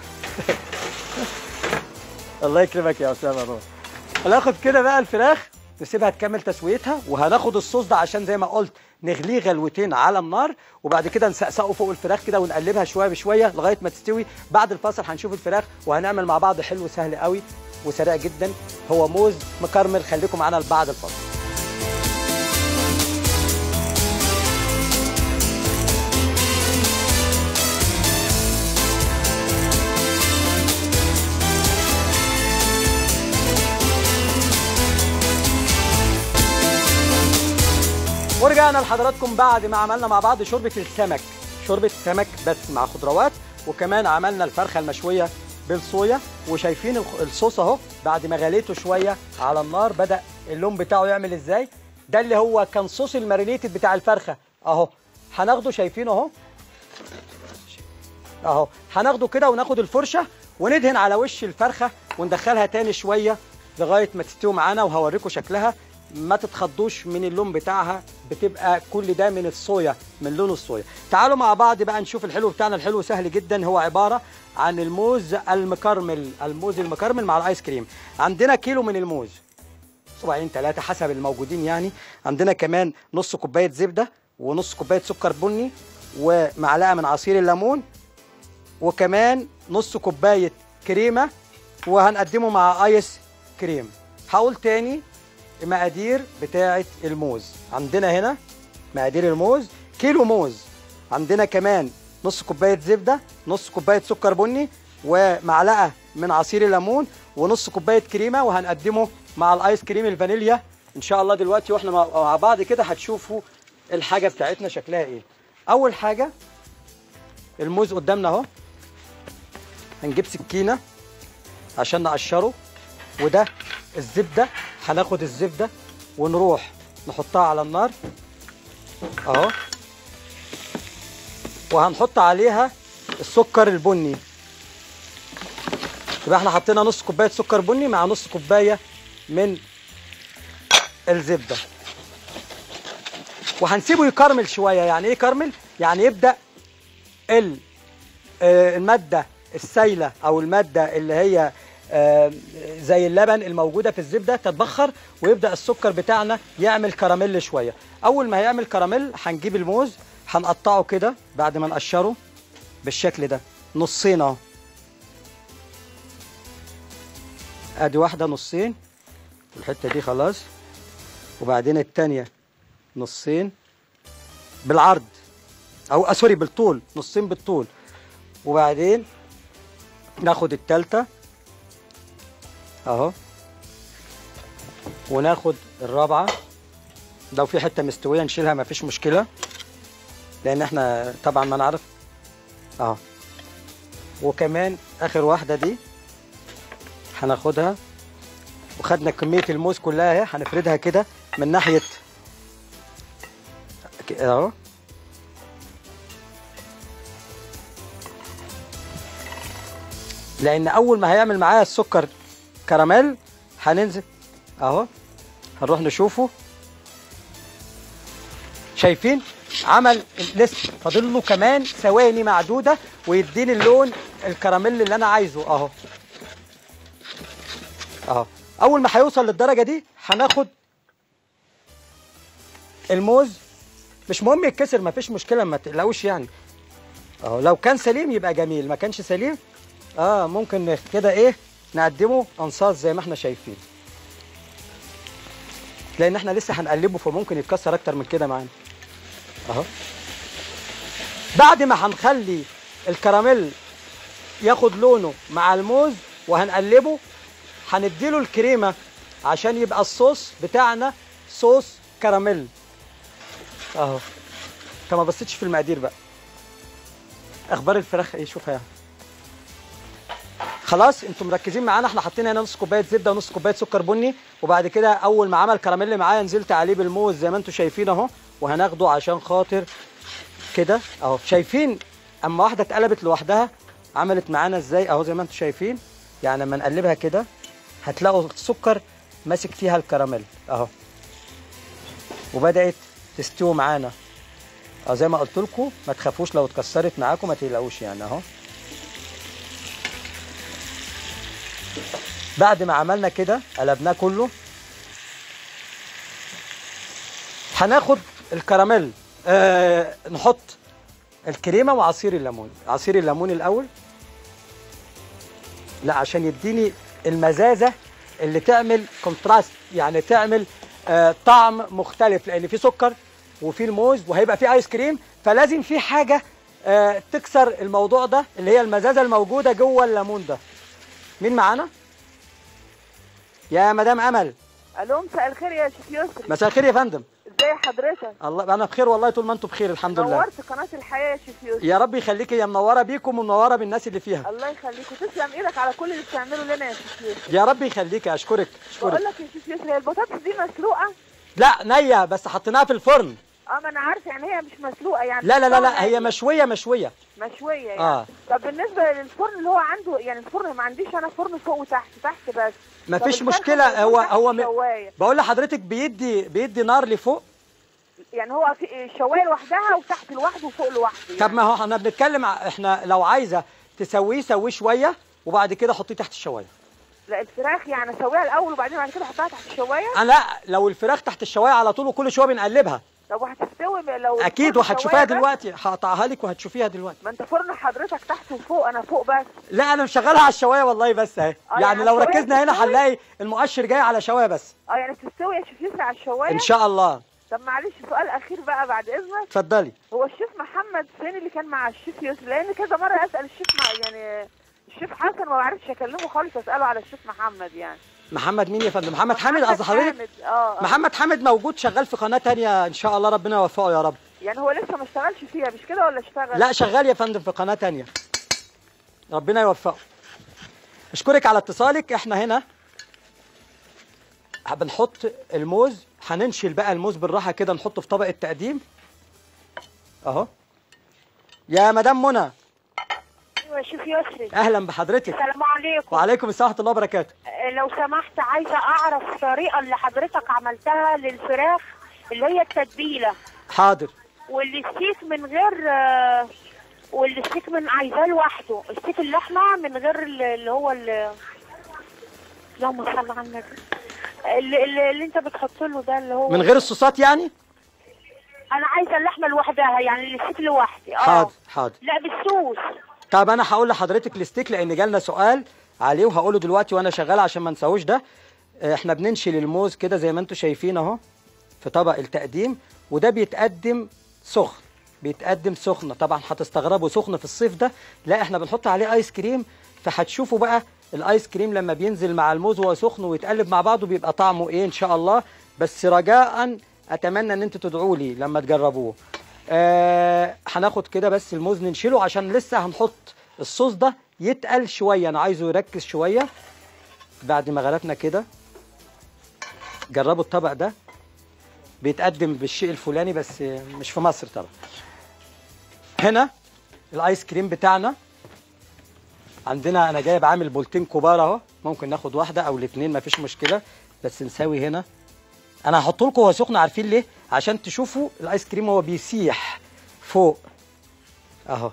الله يكرمك يا اسامه روح هناخد كده بقى الفراخ نسيبها تكمل تسويتها وهناخد الصوص ده عشان زي ما قلت نغليه غلوتين على النار وبعد كده نسقسقه فوق الفراخ كده ونقلبها شويه بشويه لغايه ما تستوي بعد الفاصل هنشوف الفراخ وهنعمل مع بعض حلو سهل قوي وسريع جدا هو موز مكرمل خليكم معانا بعد الفاصل ورجعنا لحضراتكم بعد ما عملنا مع بعض شوربه السمك شوربه سمك بس مع خضروات وكمان عملنا الفرخه المشويه بالصويا وشايفين الخ- الصوص اهو بعد ما غليته شويه على النار بدا اللون بتاعه يعمل ازاي ده اللي هو كان صوص المارينيتد بتاع الفرخه اهو هناخده شايفينه اهو اهو هناخده كده وناخد الفرشه وندهن على وش الفرخه وندخلها تاني شويه لغايه ما تستوي معانا وهوريكم شكلها ما تتخضوش من اللون بتاعها بتبقى كل ده من الصويا من لون الصويا تعالوا مع بعض بقى نشوف الحلو بتاعنا الحلو سهل جدا هو عباره عن الموز المكرمل الموز المكرمل مع الايس كريم عندنا كيلو من الموز صباعين ثلاثة حسب الموجودين يعني عندنا كمان نص كوباية زبدة ونص كوباية سكر بني ومعلقة من عصير الليمون وكمان نص كوباية كريمة وهنقدمه مع ايس كريم هقول تاني مقادير بتاعة الموز عندنا هنا مقادير الموز كيلو موز عندنا كمان نص كوباية زبدة نص كوباية سكر بني ومعلقة من عصير الليمون ونص كوباية كريمة وهنقدمه مع الايس كريم الفانيليا ان شاء الله دلوقتي واحنا مع مع بعض كده هتشوفوا الحاجة بتاعتنا شكلها ايه اول حاجة الموز قدامنا اهو هنجيب سكينة عشان نقشره وده الزبدة هناخد الزبدة ونروح نحطها على النار اهو وهنحط عليها السكر البني يبقى احنا حطينا نص كوباية سكر بني مع نص كوباية من الزبدة وهنسيبه يكرمل شوية يعني ايه يكرمل؟ يعني يبدأ ال- آه، المادة السايلة أو المادة اللي هي آه، زي اللبن الموجودة في الزبدة تتبخر ويبدأ السكر بتاعنا يعمل كراميل شوية أول ما هيعمل كراميل هنجيب الموز هنقطعه كده بعد ما نقشره بالشكل ده نصين اهو ادي واحدة نصين الحتة دي خلاص وبعدين التانية نصين بالعرض او آه، سوري بالطول نصين بالطول وبعدين ناخد التالتة اهو وناخد الرابعة لو في حتة مستوية نشيلها مفيش مشكلة لان احنا طبعا ما نعرف اهو وكمان اخر واحدة دي هناخدها وخدنا كمية الموز كلها اهي هنفردها كده من ناحية ك- اهو لان اول ما هيعمل معايا السكر كراميل هننزل اهو هنروح نشوفه شايفين عمل لسه فاضل له كمان ثواني معدوده ويديني اللون الكراميل اللي انا عايزه اهو اهو اول ما هيوصل للدرجه دي هناخد الموز مش مهم يتكسر مفيش مشكله ما تقلقوش يعني اهو لو كان سليم يبقى جميل ما كانش سليم اه ممكن كده ايه نقدمه انصاص زي ما احنا شايفين لان احنا لسه هنقلبه فممكن يتكسر اكتر من كده معانا اهو بعد ما هنخلي الكراميل ياخد لونه مع الموز وهنقلبه هنديله الكريمه عشان يبقى الصوص بتاعنا صوص كراميل اهو انت ما بصيتش في المقادير بقى اخبار الفراخ ايه شوفها يعني. خلاص انتم مركزين معانا احنا حاطين هنا نص كوبايه زبده ونص كوبايه سكر بني وبعد كده اول ما عمل كراميل معايا نزلت عليه بالموز زي ما انتم شايفين اهو وهناخده عشان خاطر كده اهو شايفين اما واحده اتقلبت لوحدها عملت معانا ازاي اهو زي ما انتم شايفين يعني لما نقلبها كده هتلاقوا السكر ماسك فيها الكراميل اهو وبدات تستوي معانا اه زي ما قلت لكم ما تخافوش لو اتكسرت معاكم ما تقلقوش يعني اهو بعد ما عملنا كده قلبناه كله هناخد الكراميل آه نحط الكريمه وعصير الليمون عصير الليمون الاول لا عشان يديني المزازه اللي تعمل كونتراست يعني تعمل آه طعم مختلف لان في سكر وفي الموز وهيبقى في ايس كريم فلازم في حاجه آه تكسر الموضوع ده اللي هي المزازه الموجوده جوه الليمون ده مين معانا يا مدام امل الو مساء الخير يا شيخ يسري مساء الخير يا فندم ازي حضرتك الله انا بخير والله طول ما انتم بخير الحمد لله نورت قناه الحياه يا شيخ يسري يا رب يخليكي يا منوره بيكم ومنوره بالناس اللي فيها الله يخليك وتسلم ايدك على كل اللي بتعمله لنا يا شيخ يسري يا رب يخليكي اشكرك بقول اشكرك لك يا شيخ يسري هي البطاطس دي مسلوقه لا نيه بس حطيناها في الفرن اه ما انا عارفه يعني هي مش مسلوقه يعني لا لا لا لا طبعاً هي يعني مشويه مشويه مشويه يعني آه. طب بالنسبه للفرن اللي هو عنده يعني الفرن ما عنديش انا فرن فوق وتحت تحت بس ما طب فيش الفرخة مشكله بتكون هو تحت هو م... الشواية. بقول لحضرتك بيدي بيدي نار لفوق يعني هو في الشوايه لوحدها وتحت لوحده وفوق لوحده يعني. طب ما هو احنا بنتكلم ع- احنا لو عايزه تسويه سويه شويه وبعد كده حطيه تحت الشوايه لا الفراخ يعني اسويها الاول وبعدين بعد كده احطها تحت الشوايه انا لا لو الفراخ تحت الشوايه على طول وكل شويه بنقلبها طب وهتستوي لو اكيد الفرن وهتشوفيها شواية بس؟ دلوقتي هقطعها لك وهتشوفيها دلوقتي ما انت فرن حضرتك تحت وفوق انا فوق بس لا انا مشغلها على الشوايه والله بس اهي آه، يعني يعني لو الشواية ركزنا هنا بتستوي؟ هنلاقي المؤشر جاي على شوايه بس اه يعني تستوي يا شيف يسري على الشوايه ان شاء الله طب معلش سؤال اخير بقى بعد اذنك اتفضلي هو الشيف محمد فين اللي كان مع الشيف يسري لان كذا مره اسال الشيف مع يعني الشيف حسن ما بعرفش اكلمه خالص اساله على الشيف محمد يعني محمد مين يا فندم محمد حامد قصدي حضرتك حامد، اه آه. محمد حامد موجود شغال في قناه تانية ان شاء الله ربنا يوفقه يا رب يعني هو لسه ما اشتغلش فيها مش كده ولا اشتغل لا شغال يا فندم في قناه تانية ربنا يوفقه اشكرك على اتصالك احنا هنا بنحط الموز هننشل بقى الموز بالراحه كده نحطه في طبق التقديم اهو يا مدام منى ايوه يا شيف يسري اهلا بحضرتك السلام عليكم وعليكم السلام ورحمه الله وبركاته آه، لو سمحت عايزه اعرف الطريقه اللي حضرتك عملتها للفراخ اللي هي التتبيله حاضر والستيك من غير آه، والستيك من عايزاه لوحده ستيك اللحمه من غير ال- اللي هو ال- اللهم صل على النبي اللي, اللي, اللي انت بتحط له ده اللي هو من غير الصوصات يعني انا عايزه اللحمه لوحدها يعني الستيك لوحدي اه حاضر حاضر لا بالصوص طب انا هقول لحضرتك الستيك لان جالنا سؤال عليه وهقوله دلوقتي وانا شغال عشان ما نساوش ده آه، احنا بننشل الموز كده زي ما انتم شايفين اهو في طبق التقديم وده بيتقدم سخن بيتقدم سخنه طبعا هتستغربوا سخن في الصيف ده لا احنا بنحط عليه ايس كريم فهتشوفوا بقى الايس كريم لما بينزل مع الموز وهو سخن ويتقلب مع بعضه بيبقى طعمه ايه ان شاء الله بس رجاء اتمنى ان انتوا تدعوا لي لما تجربوه آه هناخد كده بس الموز ننشله عشان لسه هنحط الصوص ده يتقل شويه انا عايزه يركز شويه بعد ما غرفنا كده جربوا الطبق ده بيتقدم بالشيء الفلاني بس مش في مصر طبعا هنا الايس كريم بتاعنا عندنا انا جايب عامل بولتين كبار اهو ممكن ناخد واحده او الاثنين مفيش مشكله بس نساوي هنا انا هحط لكم هو سخن عارفين ليه عشان تشوفوا الايس كريم هو بيسيح فوق اهو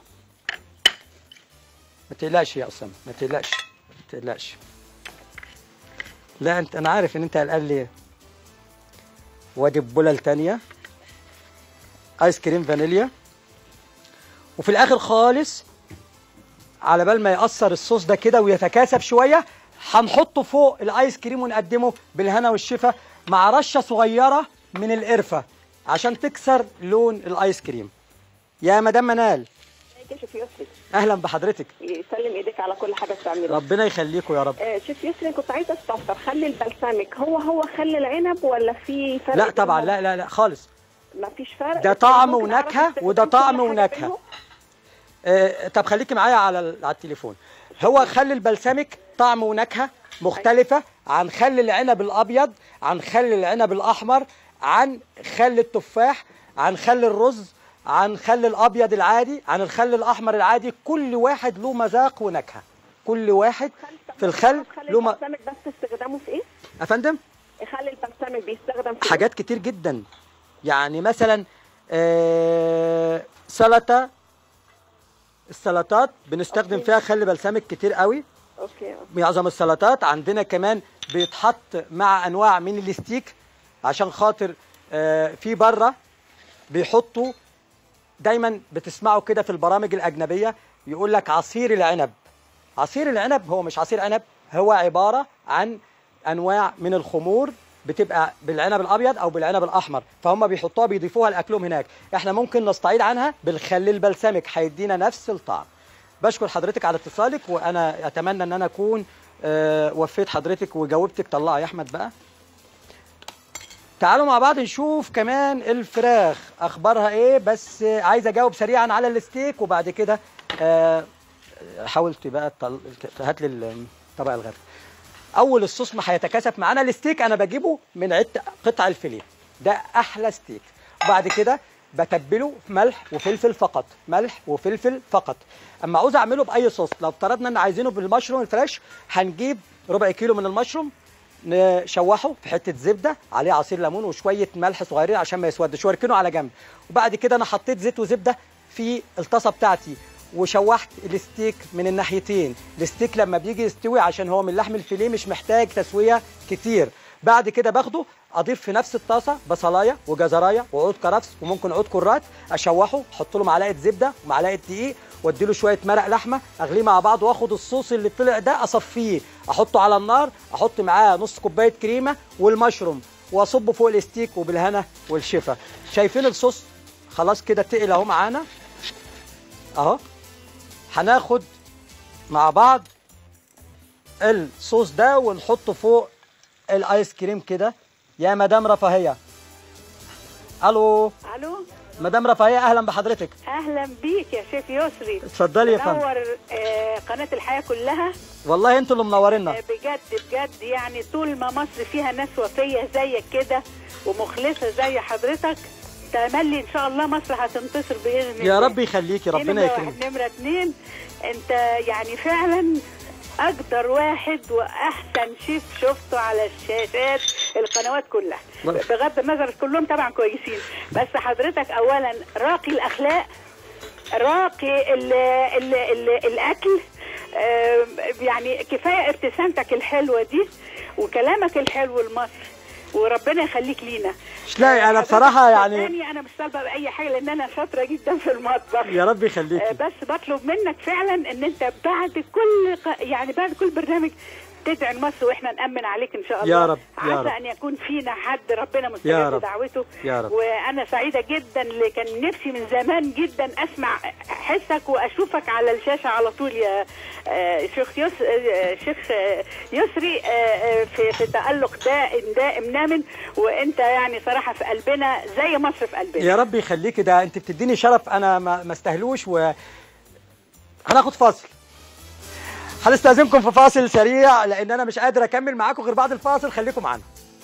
ما تقلقش يا اسامه ما تقلقش ما تقلقش لا انت انا عارف ان انت قلقان ليه وادي البوله التانيه ايس كريم فانيليا وفي الاخر خالص على بال ما يأثر الصوص ده كده ويتكاثف شويه هنحطه فوق الايس كريم ونقدمه بالهنا والشفا مع رشه صغيره من القرفه عشان تكسر لون الايس كريم يا مدام منال يا شيف يسري اهلا بحضرتك يسلم ايديك على كل حاجه بتعملها ربنا يخليكم يا رب آه شيف يسري كنت عايزه استفسر خل البلسمك هو هو خل العنب ولا في فرق لا طبعا بينهم؟ لا لا لا خالص ما فيش فرق ده طعم ممكن أعرف ونكهة التفاصيل وده كل طعم حاجة ونكهة. بينهم؟ آه، طب خليكي معايا على ال- على التليفون هو خل البلسمك طعم ونكهه مختلفه عن خل العنب الابيض عن خل العنب الاحمر عن خل التفاح عن خل الرز عن خل الابيض العادي عن الخل الاحمر العادي كل واحد له مذاق ونكهه كل واحد في الخل خل له م... البلسمك بس استخدامه في ايه؟ يا فندم خل البلسمك بيستخدم في حاجات كتير جدا يعني مثلا آه، سلطه السلطات بنستخدم فيها خل بلسمك كتير قوي إيه؟ اوكي معظم السلطات عندنا كمان بيتحط مع انواع من الستيك عشان خاطر آه، في بره بيحطوا دايما بتسمعوا كده في البرامج الاجنبيه يقول لك عصير العنب عصير العنب هو مش عصير عنب هو عباره عن انواع من الخمور بتبقى بالعنب الابيض او بالعنب الاحمر فهم بيحطوها بيضيفوها لاكلهم هناك احنا ممكن نستعيد عنها بالخل البلسمك هيدينا نفس الطعم بشكر حضرتك على اتصالك وانا اتمنى ان انا اكون آه، وفيت حضرتك وجاوبتك طلعها يا احمد بقى تعالوا مع بعض نشوف كمان الفراخ اخبارها ايه بس آه، عايز اجاوب سريعا على الستيك وبعد كده آه، حاولت بقى تطل- هات لي طبق الغدا اول الصوص ما هيتكاثف معانا الستيك انا بجيبه من عد قطع الفيليه ده احلى ستيك وبعد كده بتبله ملح وفلفل فقط ملح وفلفل فقط اما عاوز اعمله باي صوص لو افترضنا ان عايزينه بالمشروم الفريش هنجيب ربع كيلو من المشروم نشوحه في حته زبده عليه عصير ليمون وشويه ملح صغيرين عشان ما يسودش واركنه على جنب وبعد كده انا حطيت زيت وزبده في الطاسه بتاعتي وشوحت الستيك من الناحيتين الستيك لما بيجي يستوي عشان هو من لحم الفيليه مش محتاج تسويه كتير بعد كده باخده اضيف في نفس الطاسه بصلايه وجزرايه وعود كرفس وممكن عود كرات اشوحه احط له معلقه زبده ومعلقه دقيق وادي له شويه مرق لحمه اغليه مع بعض واخد الصوص اللي طلع ده اصفيه احطه على النار احط معاه نص كوبايه كريمه والمشروم واصبه فوق الستيك وبالهنا والشفا شايفين الصوص خلاص كده تقل اهو معانا اهو هناخد مع بعض الصوص ده ونحطه فوق الايس كريم كده يا مدام رفاهيه الو الو مدام رفاهيه اهلا بحضرتك اهلا بيك يا شيف يسري اتفضلي يا فندم منور آه، قناه الحياه كلها والله انتوا اللي منورينا آه، بجد بجد يعني طول ما مصر فيها ناس وفيه زيك كده ومخلصه زي حضرتك تملي ان شاء الله مصر هتنتصر باذن الله يا رب يخليكي دي ربنا نمرة يكرمك واحد. نمرة اتنين انت يعني فعلا اقدر واحد واحسن شيف شفته على الشاشات القنوات كلها الله. بغض النظر كلهم طبعا كويسين بس حضرتك اولا راقي الاخلاق راقي ال ال ال الاكل آم، يعني كفايه ابتسامتك الحلوه دي وكلامك الحلو لمصر وربنا يخليك لينا مش لاقي انا حضرتك بصراحه يعني صدقني انا مش طالبه باي حاجه لان انا شاطره جدا في المطبخ يا رب آه، يخليكي بس بطلب منك فعلا ان انت بعد كل ق- يعني بعد كل برنامج تدعي لمصر واحنا نامن عليك ان شاء الله يا رب، يا عسى رب. ان يكون فينا حد ربنا يا مستجاب رب، دعوته يا رب. وانا سعيده جدا اللي كان نفسي من زمان جدا اسمع حسك واشوفك على الشاشه على طول يا آه، شيخ يس آه، شيخ آه، يسري آه، آه، في في تالق دائم دائم نامن وانت يعني صراحه في قلبنا زي مصر في قلبنا يا رب يخليكي ده انت بتديني شرف انا ما ما استاهلوش و هناخد فاصل هنستاذنكم في فاصل سريع لان انا مش قادر اكمل معاكم غير بعد الفاصل خليكم معانا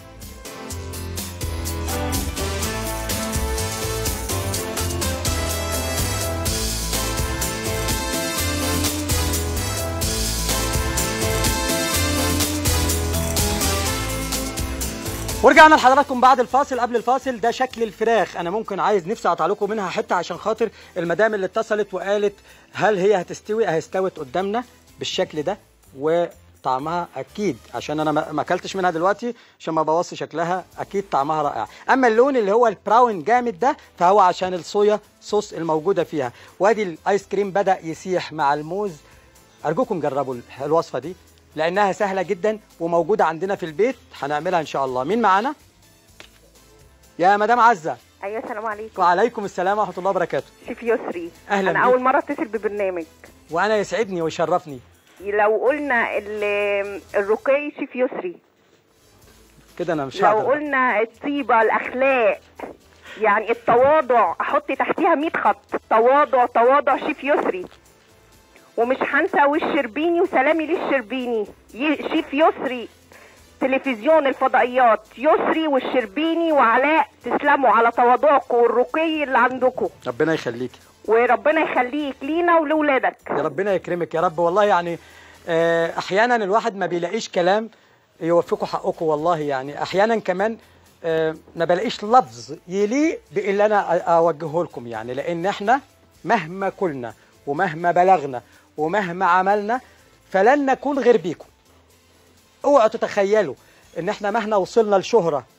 ورجعنا لحضراتكم بعد الفاصل قبل الفاصل ده شكل الفراخ انا ممكن عايز نفسي اقطع لكم منها حته عشان خاطر المدام اللي اتصلت وقالت هل هي هتستوي اهي استوت قدامنا بالشكل ده وطعمها اكيد عشان انا ما ما اكلتش منها دلوقتي عشان ما بوظش شكلها اكيد طعمها رائع اما اللون اللي هو البراون جامد ده فهو عشان الصويا صوص الموجوده فيها وادي الايس كريم بدا يسيح مع الموز ارجوكم جربوا الوصفه دي لانها سهله جدا وموجوده عندنا في البيت هنعملها ان شاء الله مين معانا يا مدام عزه ايوه السلام عليكم وعليكم السلام ورحمه الله وبركاته شيف يسري أهلاً انا بيك. اول مره اتصل ببرنامج وانا يسعدني ويشرفني لو قلنا ال- الرقي شيف يسري كده انا مش لو هقدر قلنا الطيبه الاخلاق يعني التواضع احط تحتيها 100 خط تواضع تواضع شيف يسري ومش هنسى والشربيني وسلامي للشربيني ي- شيف يسري تلفزيون الفضائيات يسري والشربيني وعلاء تسلموا على تواضعكم والرقي اللي عندكم ربنا يخليكي وربنا يخليك لينا ولولادك يا ربنا يكرمك يا رب والله يعني آه، احيانا الواحد ما بيلاقيش كلام يوفقوا حقكم والله يعني احيانا كمان آه، ما بلاقيش لفظ يليق باللي انا أ- اوجهه لكم يعني لان احنا مهما كلنا ومهما بلغنا ومهما عملنا فلن نكون غير بيكم اوعوا تتخيلوا ان احنا مهما وصلنا لشهرة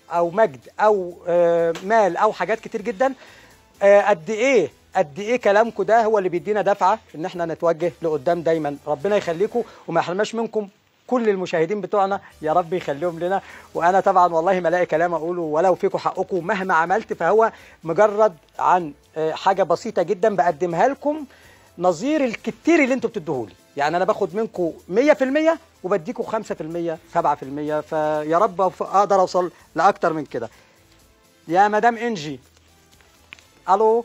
او مجد او آه، مال او حاجات كتير جدا آه، قد ايه قد ايه كلامكم ده هو اللي بيدينا دفعه ان احنا نتوجه لقدام دايما ربنا يخليكم وما يحرمناش منكم كل المشاهدين بتوعنا يا رب يخليهم لنا وانا طبعا والله ما الاقي كلام اقوله ولو فيكم حقكم مهما عملت فهو مجرد عن آه، حاجه بسيطه جدا بقدمها لكم نظير الكتير اللي انتوا بتدوهولي يعني انا باخد منكم 100% وبديكم 5% 7% فيا رب أوف- اقدر اوصل لاكتر من كده يا مدام انجي الو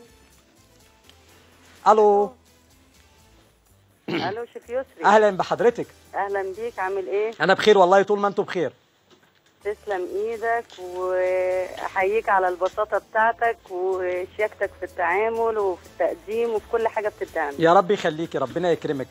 الو الو شيخ يسري اهلا بحضرتك اهلا بيك عامل ايه انا بخير والله طول ما انتم بخير تسلم ايدك واحييك على البساطه بتاعتك وشياكتك في التعامل وفي التقديم وفي كل حاجه بتتعمل يا رب يخليكي ربنا يكرمك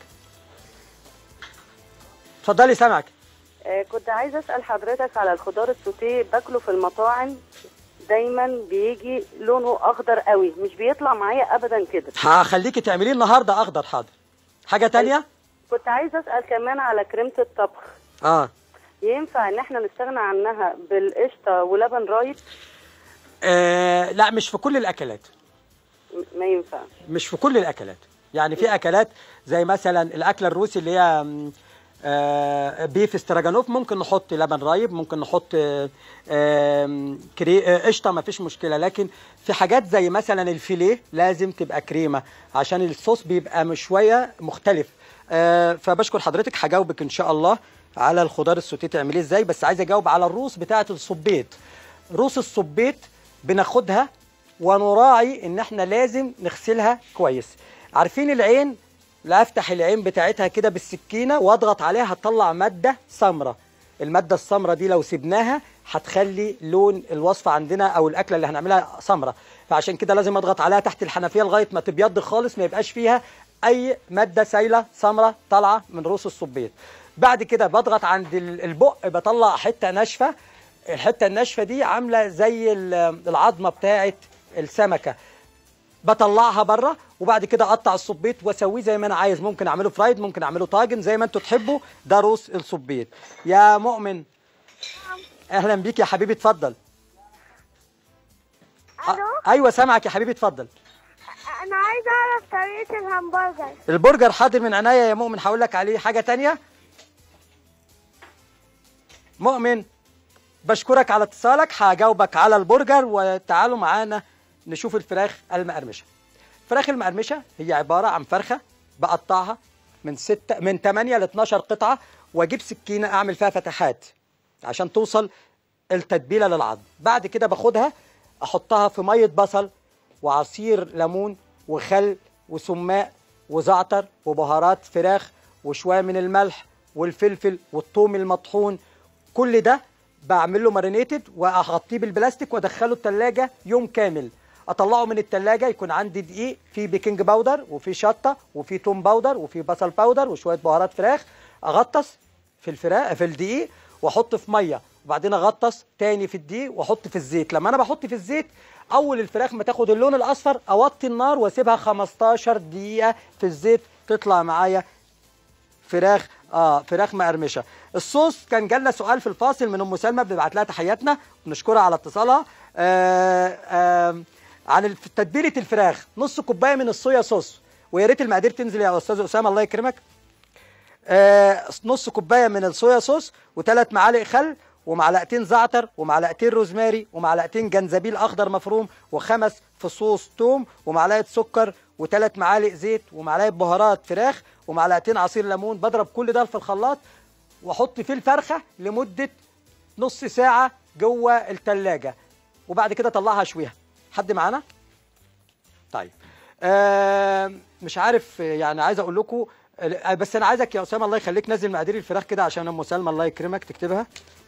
اتفضلي سامعك آه كنت عايزه اسال حضرتك على الخضار السوتيه باكله في المطاعم دايما بيجي لونه اخضر قوي مش بيطلع معايا ابدا كده هخليكي تعمليه النهارده اخضر حاضر حاجه تانية كنت عايزه اسال كمان على كريمه الطبخ اه ينفع ان احنا نستغنى عنها بالقشطه ولبن رايب آه لا مش في كل الاكلات م- ما ينفعش مش في كل الاكلات يعني في اكلات زي مثلا الاكله الروسي اللي هي م، آه، بيف استراجانوف ممكن نحط لبن رايب ممكن نحط آه، آم، كري آه، قشطه ما فيش مشكله لكن في حاجات زي مثلا الفيليه لازم تبقى كريمه عشان الصوص بيبقى مش شويه مختلف آه، فبشكر حضرتك هجاوبك ان شاء الله على الخضار السوتيه تعمليه ازاي بس عايز اجاوب على الروس بتاعه الصبيط روس الصبيط بناخدها ونراعي ان احنا لازم نغسلها كويس عارفين العين لا افتح العين بتاعتها كده بالسكينه واضغط عليها هتطلع ماده سمراء الماده السمراء دي لو سبناها هتخلي لون الوصفه عندنا او الاكله اللي هنعملها سمراء فعشان كده لازم اضغط عليها تحت الحنفيه لغايه ما تبيض خالص ما يبقاش فيها اي ماده سايله سمراء طالعه من رؤوس الصبيط بعد كده بضغط عند ال- البق بطلع حته ناشفه الحته الناشفه دي عامله زي ال- العظمه بتاعه السمكه بطلعها بره وبعد كده اقطع الصبيط واسويه زي ما انا عايز ممكن اعمله فرايد ممكن اعمله طاجن زي ما انتوا تحبوا ده روس الصبيط يا مؤمن اهلا بيك يا حبيبي اتفضل الو ايوه سامعك يا حبيبي اتفضل انا عايزه اعرف طريقه الهمبرجر البرجر حاضر من عناية يا مؤمن هقول لك عليه حاجه تانية مؤمن بشكرك على اتصالك هجاوبك على البرجر وتعالوا معانا نشوف الفراخ المقرمشه الفراخ المقرمشه هي عباره عن فرخه بقطعها من ستة من 8 ل 12 قطعه واجيب سكينه اعمل فيها فتحات عشان توصل التتبيله للعظم بعد كده باخدها احطها في ميه بصل وعصير ليمون وخل وسماق وزعتر وبهارات فراخ وشويه من الملح والفلفل والثوم المطحون كل ده بعمل له مارينيتد واغطيه بالبلاستيك وادخله التلاجة يوم كامل اطلعه من التلاجة يكون عندي دقيق فيه بيكنج باودر وفيه شطه وفيه توم باودر وفيه بصل باودر وشويه بهارات فراخ اغطس في الفراخ في الدقيق واحط في ميه وبعدين اغطس تاني في الدقيق واحط في الزيت لما انا بحط في الزيت اول الفراخ ما تاخد اللون الاصفر اوطي النار واسيبها 15 دقيقه في الزيت تطلع معايا فراخ اه فراخ مقرمشه الصوص كان جالنا سؤال في الفاصل من ام سلمى بنبعت لها تحياتنا ونشكرها على اتصالها آه آه عن الف- تتبيله الفراخ نص كوبايه من الصويا صوص ويا ريت المقادير تنزل يا استاذ اسامه الله يكرمك آه نص كوبايه من الصويا صوص وثلاث معالق خل ومعلقتين زعتر ومعلقتين روزماري ومعلقتين جنزبيل اخضر مفروم وخمس فصوص توم ومعلقه سكر وثلاث معالق زيت ومعلقه بهارات فراخ ومعلقتين عصير ليمون بضرب كل ده في الخلاط واحط فيه الفرخه لمده نص ساعه جوه الثلاجه وبعد كده اطلعها اشويها حد معانا طيب آه مش عارف يعني عايز اقول لكم آه، بس انا عايزك يا اسامه الله يخليك نزل مقادير الفراخ كده عشان ام سلمى الله يكرمك تكتبها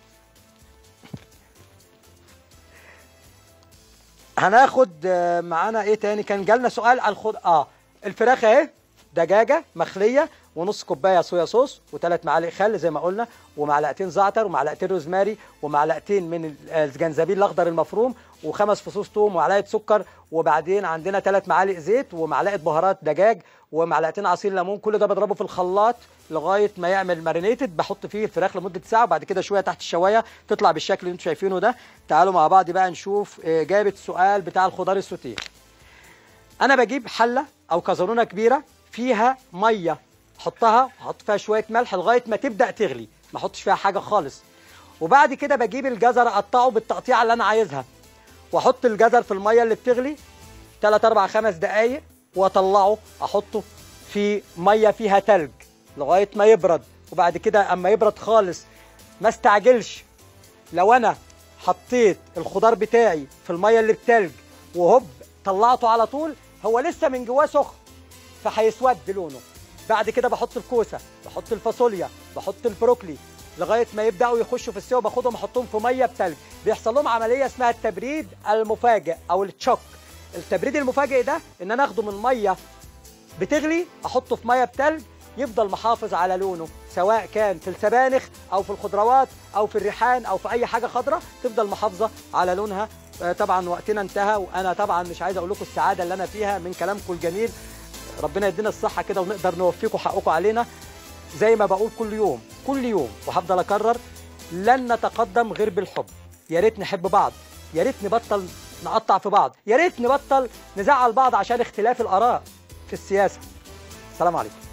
هناخد آه، معانا ايه تاني كان جالنا سؤال على الخض اه الفراخ اهي دجاجه مخليه ونص كوبايه صويا صوص وثلاث معالق خل زي ما قلنا ومعلقتين زعتر ومعلقتين روزماري ومعلقتين من ال- الجنزبيل الاخضر المفروم وخمس فصوص ثوم ومعلقه سكر وبعدين عندنا ثلاث معالق زيت ومعلقه بهارات دجاج ومعلقتين عصير ليمون كل ده بضربه في الخلاط لغايه ما يعمل مارينيتد بحط فيه الفراخ لمده ساعه وبعد كده شويه تحت الشوايه تطلع بالشكل اللي انتم شايفينه ده تعالوا مع بعض بقى نشوف آه، اجابه السؤال بتاع الخضار السوتيه انا بجيب حله او كزرونه كبيره فيها ميه احطها احط فيها شويه ملح لغايه ما تبدا تغلي ما احطش فيها حاجه خالص وبعد كده بجيب الجزر اقطعه بالتقطيعه اللي انا عايزها واحط الجزر في الميه اللي بتغلي 3 4 5 دقائق واطلعه احطه في ميه فيها تلج لغايه ما يبرد وبعد كده اما يبرد خالص ما استعجلش لو انا حطيت الخضار بتاعي في الميه اللي بتلج وهوب طلعته على طول هو لسه من جواه سخن فهيسود لونه بعد كده بحط الكوسه بحط الفاصوليا بحط البروكلي لغايه ما يبداوا يخشوا في السوا باخدهم احطهم في ميه بتلج بيحصل لهم عمليه اسمها التبريد المفاجئ او التشوك التبريد المفاجئ ده ان انا اخده من ميه بتغلي احطه في ميه بتلج يفضل محافظ على لونه سواء كان في السبانخ او في الخضروات او في الريحان او في اي حاجه خضراء تفضل محافظه على لونها آه، طبعا وقتنا انتهى وانا طبعا مش عايز اقول لكم السعاده اللي انا فيها من كلامكم الجميل ربنا يدينا الصحه كده ونقدر نوفيكم حقكم علينا زي ما بقول كل يوم كل يوم وهفضل اكرر لن نتقدم غير بالحب يا ريت نحب بعض يا ريت نبطل نقطع في بعض يا ريت نبطل نزعل بعض عشان اختلاف الاراء في السياسه السلام عليكم